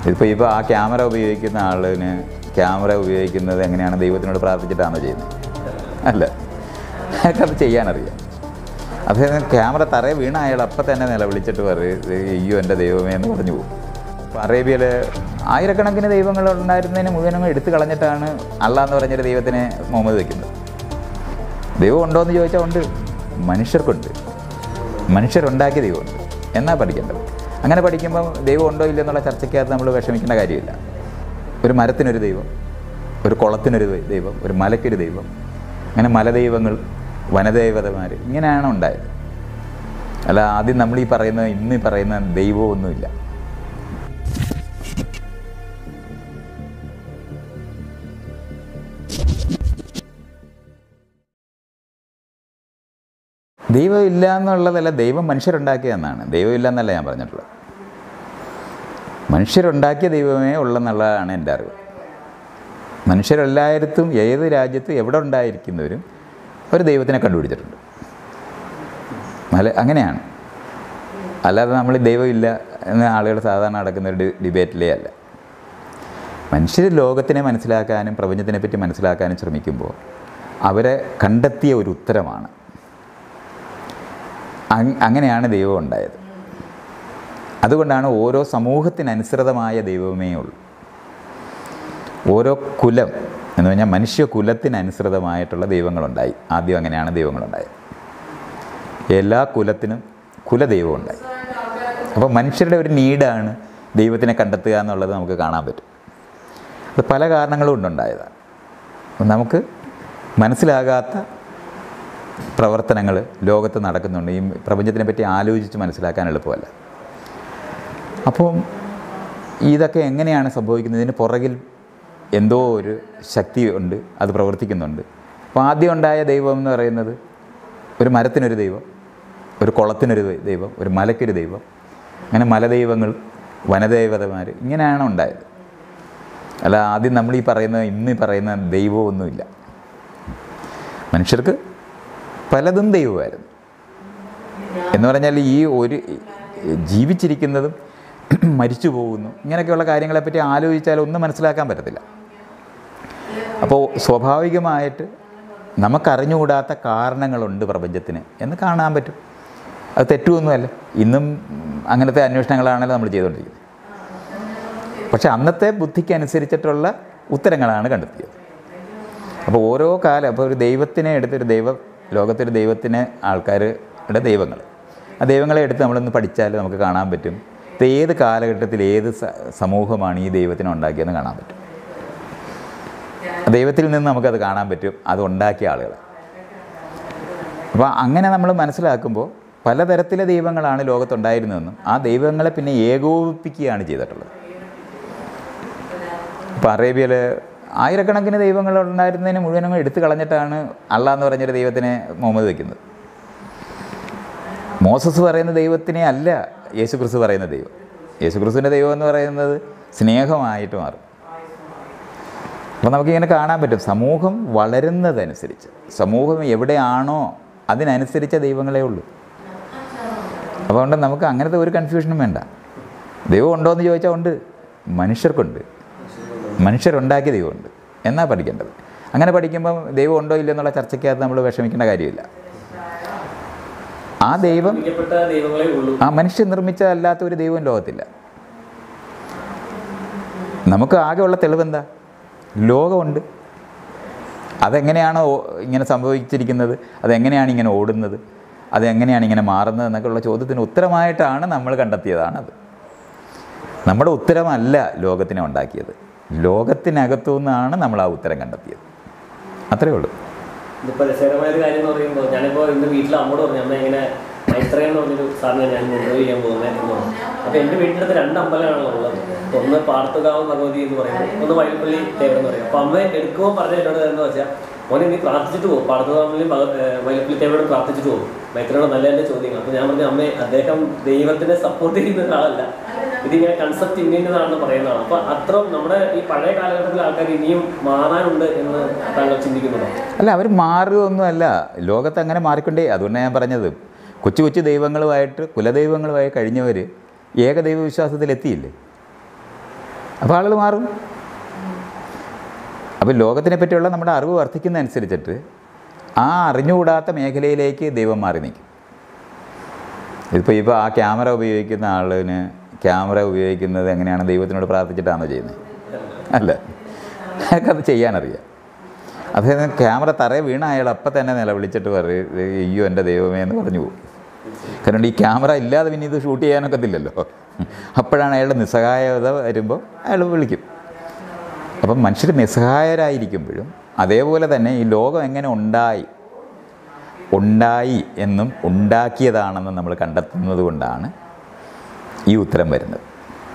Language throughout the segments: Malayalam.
ഇതിപ്പോൾ ഇപ്പോൾ ആ ക്യാമറ ഉപയോഗിക്കുന്ന ആളിന് ക്യാമറ ഉപയോഗിക്കുന്നത് എങ്ങനെയാണ് ദൈവത്തിനോട് പ്രാർത്ഥിച്ചിട്ടാണോ ചെയ്യുന്നത് അല്ല അയാൾക്കത് ചെയ്യാനറിയാം അദ്ദേഹം ക്യാമറ തറയെ വീണ അയാൾ അപ്പം തന്നെ നിലവിളിച്ചിട്ട് പറയും അയ്യോ എൻ്റെ ദൈവമേ എന്ന് പറഞ്ഞു പോകും അപ്പോൾ അറേബ്യയിൽ ആയിരക്കണക്കിന് ദൈവങ്ങൾ ഉണ്ടായിരുന്നതിന് മുഴുവനും എടുത്തു കളഞ്ഞിട്ടാണ് അള്ള എന്ന് പറഞ്ഞൊരു ദൈവത്തിനെ മുഹമ്മദ് വയ്ക്കുന്നത് ദൈവം ഉണ്ടോ എന്ന് ചോദിച്ചാൽ ഉണ്ട് മനുഷ്യർക്കുണ്ട് മനുഷ്യരുണ്ടാക്കിയ ദൈവമുണ്ട് എന്നാ പഠിക്കേണ്ടത് അങ്ങനെ പഠിക്കുമ്പോൾ ദൈവം ഉണ്ടോ ഇല്ലയോ എന്നുള്ള ചർച്ചയ്ക്കകത്ത് നമ്മൾ വിഷമിക്കേണ്ട കാര്യമില്ല ഒരു മരത്തിനൊരു ദൈവം ഒരു കുളത്തിനൊരു ദൈവം ഒരു മലയ്ക്കൊരു ദൈവം അങ്ങനെ മലദൈവങ്ങൾ വനദേവതമാർ ഇങ്ങനെയാണ് ഉണ്ടായത് അല്ല ആദ്യം നമ്മൾ ഈ പറയുന്ന ഇന്ന് ഈ പറയുന്ന ദൈവമൊന്നുമില്ല ദൈവം ഇല്ല എന്നുള്ളതല്ല ദൈവം മനുഷ്യരുണ്ടാക്കിയതെന്നാണ് ദൈവം ഇല്ല എന്നല്ല ഞാൻ പറഞ്ഞിട്ടുള്ളത് മനുഷ്യരുണ്ടാക്കിയ ദൈവമേ ഉള്ളെന്നുള്ളതാണ് എൻ്റെ അറിവ് മനുഷ്യരെല്ലായിടത്തും ഏത് രാജ്യത്തും എവിടെ ഉണ്ടായിരിക്കുന്നവരും ഒരു ദൈവത്തിനെ കണ്ടുപിടിച്ചിട്ടുണ്ട് അല്ല അങ്ങനെയാണ് അല്ലാതെ നമ്മൾ ദൈവമില്ല എന്ന് ആളുകൾ സാധാരണ നടക്കുന്ന ഒരു ഡി- ഡിബേറ്റിലേ അല്ല മനുഷ്യർ ലോകത്തിനെ മനസ്സിലാക്കാനും പ്രപഞ്ചത്തിനെ പറ്റി മനസ്സിലാക്കാനും ശ്രമിക്കുമ്പോൾ അവരെ കണ്ടെത്തിയ ഒരു ഉത്തരമാണ് അങ്- അങ്ങനെയാണ് ദൈവം ഉണ്ടായത് അതുകൊണ്ടാണ് ഓരോ സമൂഹത്തിനനുസൃതമായ ദൈവമേ ഉള്ളൂ ഓരോ കുലം എന്ന് പറഞ്ഞാൽ മനുഷ്യ കുലത്തിനനുസൃതമായിട്ടുള്ള ദൈവങ്ങളുണ്ടായി ആദ്യം അങ്ങനെയാണ് ദൈവങ്ങളുണ്ടായത് എല്ലാ കുലത്തിനും കുലദൈവം ഉണ്ടായി അപ്പോൾ മനുഷ്യരുടെ ഒരു നീഡാണ് ദൈവത്തിനെ കണ്ടെത്തുക എന്നുള്ളത് നമുക്ക് കാണാൻ പറ്റും അത് പല കാരണങ്ങളും കൊണ്ടുണ്ടായതാണ് അപ്പം നമുക്ക് മനസ്സിലാകാത്ത പ്രവർത്തനങ്ങൾ ലോകത്ത് നടക്കുന്നുണ്ട് ഈ പ്രപഞ്ചത്തിനെ പറ്റി ആലോചിച്ച് മനസ്സിലാക്കാൻ എളുപ്പമല്ല അപ്പം ഇതൊക്കെ എങ്ങനെയാണ് സംഭവിക്കുന്നത് ഇതിന് പുറകിൽ എന്തോ ഒരു ശക്തി ഉണ്ട് അത് പ്രവർത്തിക്കുന്നുണ്ട് അപ്പോൾ ആദ്യം ഉണ്ടായ ദൈവം എന്ന് പറയുന്നത് ഒരു മരത്തിനൊരു ദൈവം ഒരു കുളത്തിനൊരു ദൈവം ഒരു മലയ്ക്കൊരു ദൈവം അങ്ങനെ മലദൈവങ്ങൾ വനദേവതമാർ ഇങ്ങനെയാണ് ഉണ്ടായത് അല്ല ആദ്യം നമ്മൾ ഈ പറയുന്ന ഇന്ന് ഈ പറയുന്ന ദൈവമൊന്നുമില്ല മനുഷ്യർക്ക് പലതും ദൈവമായിരുന്നു എന്ന് പറഞ്ഞാൽ ഈ ഒരു ജീവിച്ചിരിക്കുന്നതും മരിച്ചു പോകുന്നു ഇങ്ങനെയൊക്കെയുള്ള കാര്യങ്ങളെപ്പറ്റി ആലോചിച്ചാൽ ഒന്നും മനസ്സിലാക്കാൻ പറ്റത്തില്ല അപ്പോൾ സ്വാഭാവികമായിട്ട് നമുക്കറിഞ്ഞുകൂടാത്ത കാരണങ്ങളുണ്ട് പ്രപഞ്ചത്തിന് എന്ന് കാണാൻ പറ്റും അത് തെറ്റുമൊന്നുമല്ല ഇന്നും അങ്ങനത്തെ അന്വേഷണങ്ങളാണല്ലോ നമ്മൾ ചെയ്തുകൊണ്ടിരിക്കുന്നത് പക്ഷെ അന്നത്തെ ബുദ്ധിക്ക് അനുസരിച്ചിട്ടുള്ള ഉത്തരങ്ങളാണ് കണ്ടെത്തിയത് അപ്പോൾ ഓരോ കാലം അപ്പോൾ ഒരു ദൈവത്തിനെ എടുത്തൊരു ദൈവ ലോകത്തൊരു ദൈവത്തിനെ ആൾക്കാരുടെ ദൈവങ്ങൾ ആ ദൈവങ്ങളെ എടുത്ത് നമ്മളൊന്ന് പഠിച്ചാൽ നമുക്ക് കാണാൻ പറ്റും ഇത് ഏത് കാലഘട്ടത്തിൽ ഏത് സ- സമൂഹമാണ് ഈ ദൈവത്തിനെ ഉണ്ടാക്കിയതെന്ന് കാണാൻ പറ്റും ദൈവത്തിൽ നിന്ന് നമുക്കത് കാണാൻ പറ്റും അത് ഉണ്ടാക്കിയ ആളുകൾ അപ്പോൾ അങ്ങനെ നമ്മൾ മനസ്സിലാക്കുമ്പോൾ പലതരത്തിലെ ദൈവങ്ങളാണ് ലോകത്തുണ്ടായിരുന്നതെന്നും ആ ദൈവങ്ങളെ പിന്നെ ഏകോപിപ്പിക്കുകയാണ് ചെയ്തിട്ടുള്ളത് ഇപ്പോൾ അറേബ്യയിൽ ആയിരക്കണക്കിന് ദൈവങ്ങൾ ഉണ്ടായിരുന്നതിന് മുഴുവനും എടുത്തു കളഞ്ഞിട്ടാണ് അള്ള എന്ന് പറഞ്ഞൊരു ദൈവത്തിനെ മുഹമ്മദ് വയ്ക്കുന്നത് മോസസ് പറയുന്ന ദൈവത്തിനെ അല്ല യേശു ക്രിസ്തു പറയുന്ന ദൈവം യേശു ക്രിസ്തുവിൻ്റെ ദൈവം എന്ന് പറയുന്നത് സ്നേഹമായിട്ട് മാറും അപ്പോൾ നമുക്കിങ്ങനെ കാണാൻ പറ്റും സമൂഹം വളരുന്നതനുസരിച്ച് സമൂഹം എവിടെയാണോ അതിനനുസരിച്ച ദൈവങ്ങളേ ഉള്ളൂ അതുകൊണ്ട് നമുക്ക് അങ്ങനത്തെ ഒരു കൺഫ്യൂഷനും വേണ്ട ദൈവം ഉണ്ടോ എന്ന് ചോദിച്ചാൽ ഉണ്ട് മനുഷ്യർക്കുണ്ട് മനുഷ്യരുണ്ടാക്കിയ ദൈവമുണ്ട് എന്നാ പഠിക്കേണ്ടത് അങ്ങനെ പഠിക്കുമ്പം ദൈവം ഉണ്ടോ ഇല്ലയോ എന്നുള്ള ചർച്ചയ്ക്കകത്ത് നമ്മൾ വിഷമിക്കേണ്ട കാര്യമില്ല ആ ദൈവം നിർമ്മിക്കപ്പെട്ട ദൈവങ്ങളെ ഉള്ളൂ ആ മനുഷ്യൻ നിർമ്മിച്ചതല്ലാത്ത ഒരു ദൈവം ലോകത്തില്ല നമുക്ക് ആകെയുള്ള തെളിവെന്താ ലോകമുണ്ട് അതെങ്ങനെയാണ് ഓ- ഇങ്ങനെ സംഭവിച്ചിരിക്കുന്നത് അതെങ്ങനെയാണ് ഇങ്ങനെ ഓടുന്നത് അതെങ്ങനെയാണ് ഇങ്ങനെ മാറുന്നത് എന്നൊക്കെയുള്ള ചോദ്യത്തിന് ഉത്തരമായിട്ടാണ് നമ്മൾ കണ്ടെത്തിയതാണത് നമ്മുടെ ഉത്തരമല്ല ലോകത്തിനെ ഉണ്ടാക്കിയത് ലോകത്തിനകത്തു നിന്നാണ് നമ്മൾ ആ ഉത്തരം കണ്ടെത്തിയത് അത്രയേ ഉള്ളൂ ഇതിപ്പോ രസകരമായ ഒരു കാര്യം എന്ന് പറയുമ്പോൾ ഞാനിപ്പോ ഇന്ന് വീട്ടിൽ അമ്മോട് പറഞ്ഞു അമ്മ ഇങ്ങനെ മൈത്രയം എന്ന് പറഞ്ഞൊരു സാറിനെ ഞാൻ മുൻകൈ ചെയ്യാൻ പോകുന്നത് എന്ന് പറഞ്ഞു അപ്പൊ എന്റെ വീടിന്റെ അടുത്ത് രണ്ട് അമ്പലമാണല്ലോ ഉള്ളത് ഒന്ന് പാർത്തുകാവ് ഭഗവതി എന്ന് പറയുന്നത് ഒന്ന് വയൽപ്പള്ളി ദേവൻ എന്ന് പറയും അപ്പൊ അമ്മ എടുക്കുമ്പോൾ പറഞ്ഞ എന്നോട് എന്ന് വെച്ചാൽ മോനെ നീ പ്രാർത്ഥിച്ചിട്ട് പോകും പാർത്തുകാവിലും വയൽപ്പള്ളി ദേവനോട് പ്രാർത്ഥിച്ചിട്ട് പോകും മൈത്രയോട് നല്ല എൻ്റെ ചോദ്യങ്ങൾ അപ്പൊ ഞാൻ പറഞ്ഞു അമ്മേ അദ്ദേഹം ദൈവത്തിനെ സപ്പോർട്ട് ചെയ്യുന്ന ഒരാളല്ല ഇതിങ്ങനെ കൺസെപ്റ്റ് ഇന്നതാണെന്ന് പറയുന്നതാണ് അപ്പൊ അത്ര നമ്മുടെ ഈ പഴയ കാലഘട്ടത്തിലെ ആൾക്കാർ ഇനിയും മാറാനുണ്ട് എന്ന് താങ്കൾ ചിന്തിക്കുന്നുണ്ടോ അല്ല അവർ മാറുകയൊന്നുമല്ല ലോകത്ത് അങ്ങനെ മാറിക്കൊണ്ടേ അതുകൊണ്ടാണ് ഞാൻ പറഞ്ഞത് കൊച്ചു കൊച്ചു ദൈവങ്ങളുമായിട്ട് കുലദൈവങ്ങളുമായി കഴിഞ്ഞവർ ഏകദൈവ വിശ്വാസത്തിൽ എത്തിയില്ലേ അപ്പോൾ ആളുകൾ മാറും അപ്പോൾ ലോകത്തിനെ പറ്റിയുള്ള നമ്മുടെ അറിവ് വർദ്ധിക്കുന്നതനുസരിച്ചിട്ട് ആ അറിഞ്ഞുകൂടാത്ത മേഖലയിലേക്ക് ദൈവം മാറി നിൽക്കും ഇതിപ്പോൾ ഇപ്പോൾ ആ ക്യാമറ ഉപയോഗിക്കുന്ന ആളിന് ക്യാമറ ഉപയോഗിക്കുന്നത് എങ്ങനെയാണ് ദൈവത്തിനോട് പ്രാർത്ഥിച്ചിട്ടാണോ ചെയ്യുന്നത് അല്ല അയാൾക്കത് ചെയ്യാനറിയാം അതായത് ക്യാമറ തറയെ വീണ അയാൾ അപ്പം തന്നെ നിലവിളിച്ചിട്ട് പറയും അയ്യോ എൻ്റെ ദൈവമേ എന്ന് പറഞ്ഞു പോകും കാരണം ഈ ക്യാമറ ഇല്ലാതെ പിന്നെ ഇത് ഷൂട്ട് ചെയ്യാനൊക്കത്തില്ലല്ലോ അപ്പോഴാണ് അയാളുടെ നിസ്സഹായത വരുമ്പോൾ അയാൾ വിളിക്കും അപ്പം മനുഷ്യർ നിസ്സഹായരായിരിക്കുമ്പോഴും അതേപോലെ തന്നെ ഈ ലോകം എങ്ങനെ ഉണ്ടായി ഉണ്ടായി എന്നും ഉണ്ടാക്കിയതാണെന്നും നമ്മൾ കണ്ടെത്തുന്നത് കൊണ്ടാണ് ഈ ഉത്തരം വരുന്നത്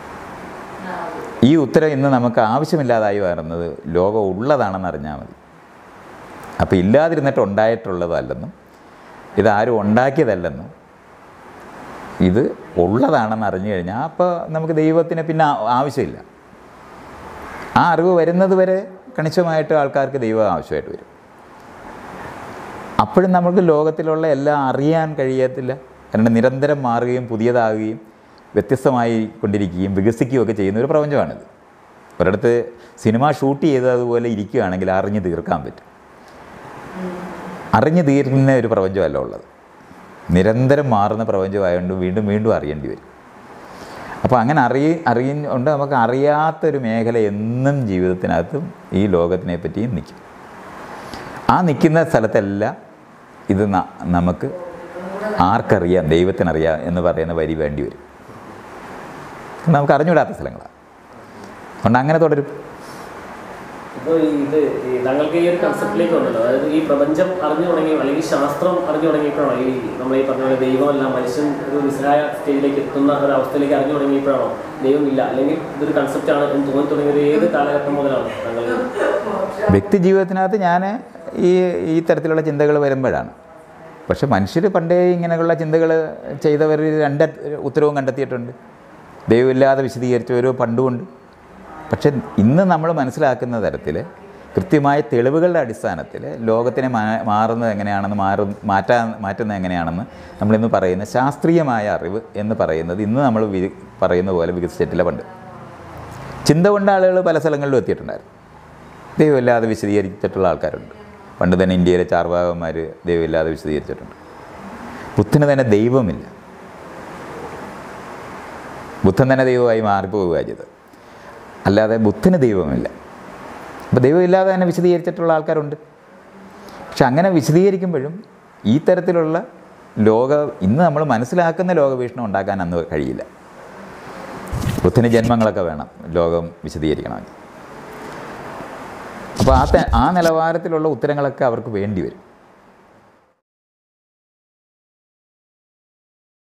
ഈ ഉത്തരം ഇന്ന് നമുക്ക് ആവശ്യമില്ലാതായി വരുന്നത് ലോകം ഉള്ളതാണെന്ന് അറിഞ്ഞാൽ മതി അപ്പോൾ ഇല്ലാതിരുന്നിട്ട് ഉണ്ടായിട്ടുള്ളതല്ലെന്നും ഇതാരും ഉണ്ടാക്കിയതല്ലെന്നും ഇത് ഉള്ളതാണെന്ന് അറിഞ്ഞു കഴിഞ്ഞാൽ അപ്പോൾ നമുക്ക് ദൈവത്തിന് പിന്നെ ആ- ആവശ്യമില്ല ആ അറിവ് വരുന്നത് വരെ കണിശമായിട്ട് ആൾക്കാർക്ക് ദൈവം ആവശ്യമായിട്ട് വരും അപ്പോഴും നമുക്ക് ലോകത്തിലുള്ള എല്ലാം അറിയാൻ കഴിയത്തില്ല കാരണം നിരന്തരം മാറുകയും പുതിയതാകുകയും വ്യത്യസ്തമായി കൊണ്ടിരിക്കുകയും വികസിക്കുകയും ഒക്കെ ചെയ്യുന്ന ഒരു പ്രപഞ്ചമാണിത് ഒരിടത്ത് സിനിമ ഷൂട്ട് ചെയ്തതുപോലെ ഇരിക്കുകയാണെങ്കിൽ അറിഞ്ഞു തീർക്കാൻ പറ്റും അറിഞ്ഞു തീരുന്ന ഒരു പ്രപഞ്ചമല്ല ഉള്ളത് നിരന്തരം മാറുന്ന പ്രപഞ്ചമായതുകൊണ്ട് വീണ്ടും വീണ്ടും അറിയേണ്ടി വരും അപ്പോൾ അങ്ങനെ അറിയ അറിയുന്നുണ്ട് നമുക്ക് അറിയാത്തൊരു മേഖല എന്നും ജീവിതത്തിനകത്തും ഈ ലോകത്തിനെ പറ്റിയും നിൽക്കും ആ നിൽക്കുന്ന സ്ഥലത്തെല്ലാം ഇത് ന- നമുക്ക് ആർക്കറിയാം ദൈവത്തിനറിയാം എന്ന് പറയുന്ന വരി വേണ്ടി വരും നമുക്ക് അറിഞ്ഞുവിടാത്ത സ്ഥലങ്ങളാണ് അതുകൊണ്ട് അങ്ങനെ തുടരും ഇപ്പോൾ ഈ ഇത് ഈ താങ്കൾക്ക് ഈ ഒരു കൺസെപ്റ്റിലേക്ക് വന്നല്ലോ അതായത് ഈ പ്രപഞ്ചം അറിഞ്ഞു തുടങ്ങി അല്ലെങ്കിൽ ശാസ്ത്രം അറിഞ്ഞു തുടങ്ങിയപ്പോഴാണോ ഈ നമ്മൾ ഈ പറഞ്ഞ പോലെ ദൈവമല്ല മനുഷ്യൻ ഒരു നിസ്സഹായ സ്റ്റേജിലേക്ക് എത്തുന്ന ഒരു അവസ്ഥയിലേക്ക് അറിഞ്ഞു തുടങ്ങിയപ്പോഴാണോ ദൈവമില്ല അല്ലെങ്കിൽ ഇതൊരു കൺസെപ്റ്റാണ് എന്ന് തോന്നി തുടങ്ങിയത് ഏത് കാലഘട്ടം മുതലാണ് താങ്കൾ വ്യക്തി ജീവിതത്തിനകത്ത് ഞാൻ ഈ ഈ തരത്തിലുള്ള ചിന്തകൾ വരുമ്പോഴാണ് പക്ഷെ മനുഷ്യർ പണ്ടേ ഇങ്ങനെയുള്ള ചിന്തകൾ ചെയ്തവർ രണ്ട് ഉത്തരവും കണ്ടെത്തിയിട്ടുണ്ട് ദൈവമില്ലാതെ വിശദീകരിച്ചവർ പണ്ടുമുണ്ട് പക്ഷെ ഇന്ന് നമ്മൾ മനസ്സിലാക്കുന്ന തരത്തിൽ കൃത്യമായ തെളിവുകളുടെ അടിസ്ഥാനത്തിൽ ലോകത്തിനെ മാ മാറുന്നത് എങ്ങനെയാണെന്ന് മാറും മാറ്റാൻ മാറ്റുന്നത് എങ്ങനെയാണെന്ന് നമ്മളിന്ന് പറയുന്ന ശാസ്ത്രീയമായ അറിവ് എന്ന് പറയുന്നത് ഇന്ന് നമ്മൾ വി പറയുന്ന പോലെ വികസിച്ചിട്ടില്ല പണ്ട് ചിന്ത കൊണ്ട് ആളുകൾ പല സ്ഥലങ്ങളിലും എത്തിയിട്ടുണ്ടായിരുന്നു ദൈവമില്ലാതെ വിശദീകരിച്ചിട്ടുള്ള ആൾക്കാരുണ്ട് പണ്ട് തന്നെ ഇന്ത്യയിലെ ചാർവാകന്മാർ ദൈവമില്ലാതെ വിശദീകരിച്ചിട്ടുണ്ട് ബുദ്ധന് തന്നെ ദൈവമില്ല ബുദ്ധൻ തന്നെ ദൈവമായി മാറിപ്പോവുക ചെയ്തത് അല്ലാതെ ബുദ്ധന് ദൈവമില്ല അപ്പോൾ ദൈവമില്ലാതെ തന്നെ വിശദീകരിച്ചിട്ടുള്ള ആൾക്കാരുണ്ട് പക്ഷെ അങ്ങനെ വിശദീകരിക്കുമ്പോഴും ഈ തരത്തിലുള്ള ലോക ഇന്ന് നമ്മൾ മനസ്സിലാക്കുന്ന ലോകവീക്ഷണം ഉണ്ടാക്കാൻ അന്ന് കഴിയില്ല ബുദ്ധന് ജന്മങ്ങളൊക്കെ വേണം ലോകം വിശദീകരിക്കണമെങ്കിൽ അപ്പോൾ ആ ത- ആ നിലവാരത്തിലുള്ള ഉത്തരങ്ങളൊക്കെ അവർക്ക് വേണ്ടി വരും